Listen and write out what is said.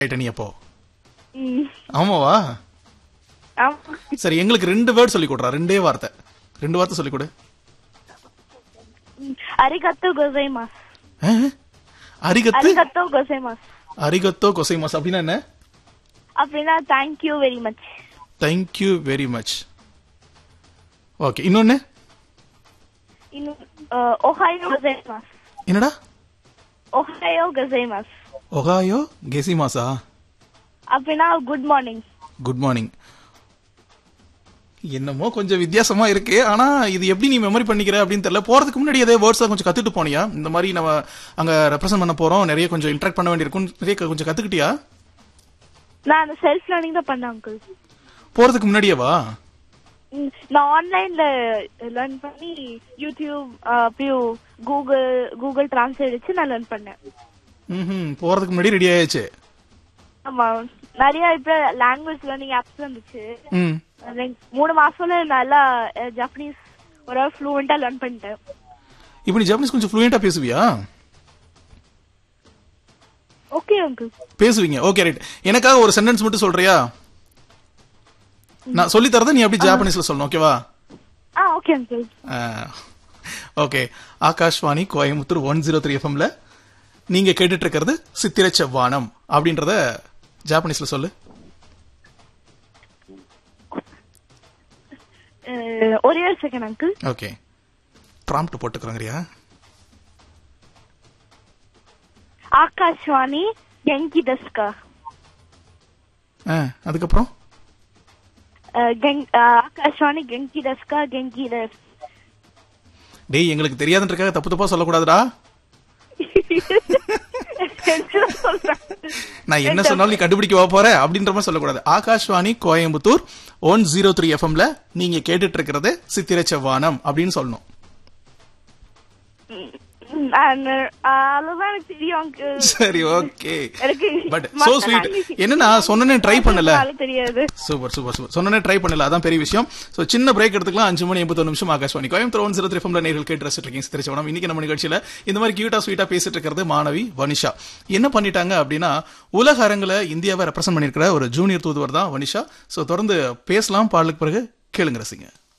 ஆயிட்ட நீ அப்போ ம். ஆமாவா ஆமா. சரி எங்களுக்கு ரெண்டு வேர்ட் சொல்லி கொடுறா ரெண்டே வார்த்தை ரெண்டு வார்த்தை சொல்லி கொடு ம். அரிகத்தோ கொசைமாஸ் ஆ? அரிகத்து அரிகத்தோ கொசைமாஸ் அரிகத்தோ கொசைமாஸ் அப்படின்னா என்ன அப்படின்னா thank you very much thank you very much okay இன்னொன்னு இன்னும் ஒஹாயோ கொசைமாஸ் என்னடா ஒஹாயோ கொசைமாஸ் ஒகாயோ கெசிமாசா அப்படின்னா குட் மார்னிங் குட் மார்னிங் என்னமோ கொஞ்சம் வித்தியாசமா இருக்கு ஆனா இது எப்படி நீ மெமரி பண்ணிக்கிற அப்படின்னு தெரியல போறதுக்கு முன்னாடி அதே வேர்ட்ஸ் கொஞ்சம் கத்துட்டு போனியா இந்த மாதிரி நம்ம அங்க ரெப்ரசென்ட் பண்ண போறோம் நிறைய கொஞ்சம் இன்டராக்ட் பண்ண வேண்டியிருக்கும் நிறைய கொஞ்சம் கத்துக்கிட்டியா நான் அந்த செல்ஃப் லேர்னிங் தான் பண்ணேன் அங்கிள் போறதுக்கு முன்னாடியேவா நான் ஆன்லைன்ல லேர்ன் பண்ணி யூடியூப் அப்புறம் கூகுள் கூகுள் டிரான்ஸ்லேட் வச்சு நான் லேர்ன் பண்ணேன் ம் போறதுக்கு முன்னாடி ரெடி ஆயாச்சு ஆமா நிறைய இப்ப லாங்குவேஜ் லேர்னிங் ஆப்ஸ் வந்துச்சு ம் அது மூணு மாசம்ல நல்லா அஹ், ஜப்பனீஸ் ஒரு ஃப்ளூவெண்டா லேர்ன் பண்ணிட்டேன் இப்போ நீ ஜப்பனீஸ் கொஞ்சம் ஃப்ளூயண்டா பேசுவியா ஓகே அங்கிள் பேசுவீங்க ஓகே ரைட் எனக்காக ஒரு சென்டென்ஸ் மட்டும் சொல்றியா நான் சொல்லி தரத நீ அப்படி ஜாப்பனீஸ்ல சொல்லணும் ஓகேவா ஆ okay uncle okay Akashvani Coimbatore one zero three எஃப்எம்ல நீங்க கேட்டுட்டு இருக்கிறது சித்திர செவ்வானம் அப்படின்றத ஜாப்பனீஸ்ல சொல்லு ஒரே ஒரு செகண்ட் அங்கிள் ஓகே ப்ராம்ப்ட் போட்டுக்கிறோங்கறியா ஆகாஷ்வாணி கெங்கி தஸ்கா ஆ, அதுக்கப்புறம் அஹ், கெங்- அஹ், ஆகாஷ்வாணி கெங்கி தஸ்கா கெங்கி தஸ் டேய் எங்களுக்கு தெரியாதுன்றக்காக தப்பு தப்பா சொல்லக்கூடாதுடா நான் என்ன சொன்னாலும் நீ கண்டுபிடிக்க போற அப்படின்ற மாதிரி சொல்லக்கூடாது Akashvani Coimbatore one zero three எஃப்எம்ல நீங்க கேட்டுட்டு இருக்கிறது சித்திர செவ்வானம் அப்படின்னு சொல்லணும் ம், அஹ், அதுதான் எனக்கு தெரியும் அங்கிள் சரி ஓகே எனக்கு பட் மத்த சோ ஸ்வீட் language என்னன்னா சொன்னனே ட்ரை பண்ணல அதனால தெரியாது சூப்பர் சூப்பர் சூப்பர் சொன்னனே ட்ரை பண்ணல அதான் பெரிய விஷயம் சோ சின்ன பிரேக் எடுத்துக்கலாம் அஞ்சு மணி எண்பத்தொரு நிமிஷம் Akashvani Coimbatore one zero three ஃபம்ல நேரில் கேட்டு ரசிட்டு இருக்கீங்க சித்திரச்சவனம் இன்னைக்கு நம்ம நிகழ்ச்சியில இந்த மாதிரி கியூட்டா ஸ்வீட்டா பேசிட்டு இருக்கிறது மாணவி வனிஷா என்ன பண்ணிட்டாங்க அப்படின்னா உலக அரங்குல இந்தியாவை ரெப்ரசென்ட் பண்ணிருக்கிற ஒரு ஜூனியர் தூதுவர் தான் வனிஷா சோ தொடர்ந்து பேசலாம் பாடலுக்கு பிறகு கேளுங்க ரசிங்க